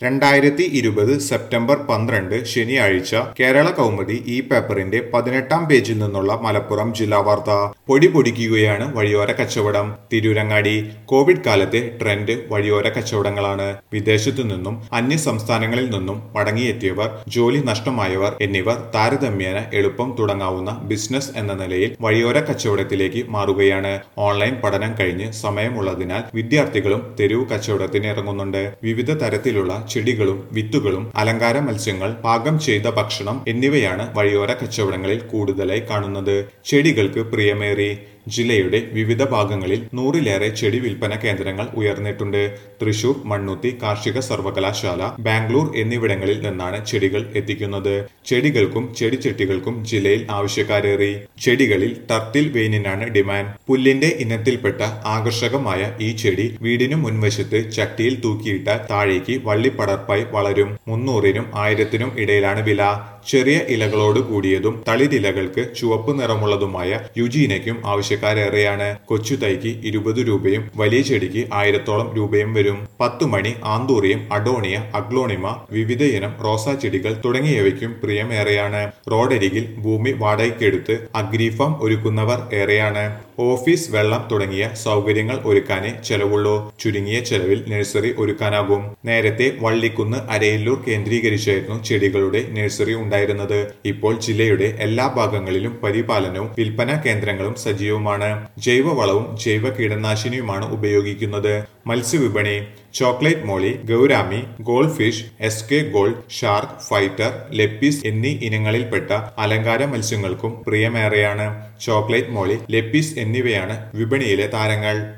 രണ്ടായിരത്തി ഇരുപത് സെപ്റ്റംബർ പന്ത്രണ്ട് ശനിയാഴ്ച കേരള കൗമുദി ഈ പേപ്പറിന്റെ പതിനെട്ടാം പേജിൽ നിന്നുള്ള മലപ്പുറം ജില്ലാ വാർത്ത പൊടി പൊടിക്കുകയാണ് വഴിയോര കച്ചവടം തിരൂരങ്ങാടി കോവിഡ് കാലത്തെ ട്രെൻഡ് വഴിയോര കച്ചവടങ്ങളാണ് വിദേശത്തു നിന്നും അന്യ സംസ്ഥാനങ്ങളിൽ നിന്നും മടങ്ങിയെത്തിയവർ ജോലി നഷ്ടമായവർ എന്നിവർ താരതമ്യേന എളുപ്പം തുടങ്ങാവുന്ന ബിസിനസ് എന്ന നിലയിൽ വഴിയോര കച്ചവടത്തിലേക്ക് മാറുകയാണ് ഓൺലൈൻ പഠനം കഴിഞ്ഞ് സമയമുള്ളതിനാൽ വിദ്യാർത്ഥികളും തെരുവ് കച്ചവടത്തിന് ഇറങ്ങുന്നുണ്ട് വിവിധ തരത്തിലുള്ള ചെടികളും വിത്തുകളും അലങ്കാര മത്സ്യങ്ങൾ പാകം ചെയ്ത ഭക്ഷണം എന്നിവയാണ് വഴിയോര കച്ചവടങ്ങളിൽ കൂടുതലായി കാണുന്നത് ചെടികൾക്ക് പ്രിയമേറി ജില്ലയുടെ വിവിധ ഭാഗങ്ങളിൽ നൂറിലേറെ ചെടി വിൽപ്പന കേന്ദ്രങ്ങൾ ഉയർന്നിട്ടുണ്ട് തൃശൂർ മണ്ണുത്തി കാർഷിക സർവകലാശാല ബാംഗ്ലൂർ എന്നിവിടങ്ങളിൽ നിന്നാണ് ചെടികൾ എത്തിക്കുന്നത് ചെടികൾക്കും ചെടിച്ചട്ടികൾക്കും ജില്ലയിൽ ആവശ്യക്കാരേറി ചെടികളിൽ ടർട്ടിൽ വെയിനിനാണ് ഡിമാൻഡ് പുല്ലിന്റെ ഇനത്തിൽപ്പെട്ട ആകർഷകമായ ഈ ചെടി വീടിനു മുൻവശത്ത് ചട്ടിയിൽ തൂക്കിയിട്ടാൽ താഴേക്ക് വള്ളിപ്പടർപ്പായി വളരും മുന്നൂറിനും ആയിരത്തിനും ഇടയിലാണ് വില ചെറിയ ഇലകളോട് കൂടിയതും തളിരിലകൾക്ക് ചുവപ്പ് നിറമുള്ളതുമായ യുജീനയ്ക്കും ആവശ്യക്കാരേറെയാണ് കൊച്ചു തൈക്ക് ഇരുപത് രൂപയും വലിയ ചെടിക്ക് ആയിരത്തോളം രൂപയും വരും പത്തു മണി ആന്തൂറിയം അഡോണിയ അഗ്ലോണിമ വിവിധ ഇനം റോസാ ചെടികൾ തുടങ്ങിയവയ്ക്കും പ്രിയമേറെയാണ് റോഡരികിൽ ഭൂമി വാടകയ്ക്കെടുത്ത് അഗ്രിഫാം ഒരുക്കുന്നവർ ഏറെയാണ് ഓഫീസ് വെള്ളം തുടങ്ങിയ സൗകര്യങ്ങൾ ഒരുക്കാനേ ചെലവുള്ളൂ ചുരുങ്ങിയ ചെലവിൽ നഴ്സറി ഒരുക്കാനാകും നേരത്തെ വള്ളിക്കുന്ന് അരയല്ലൂർ കേന്ദ്രീകരിച്ചായിരുന്നു ചെടികളുടെ നഴ്സറി ഉണ്ടായിരുന്നത് ഇപ്പോൾ ജില്ലയുടെ എല്ലാ ഭാഗങ്ങളിലും പരിപാലനവും വിൽപ്പന കേന്ദ്രങ്ങളും സജീവമാണ് ജൈവവളവും ജൈവ കീടനാശിനിയുമാണ് ഉപയോഗിക്കുന്നത് മത്സ്യവിപണി chocolate molly gourami gold fish S K gold shark fighter ലെപ്പീസ് എന്നീ ഇനങ്ങളിൽപ്പെട്ട അലങ്കാര മത്സ്യങ്ങൾക്കും പ്രിയമേറെയാണ് ചോക്ലേറ്റ് മോളി ലെപ്പീസ് എന്നിവയാണ് വിപണിയിലെ താരങ്ങൾ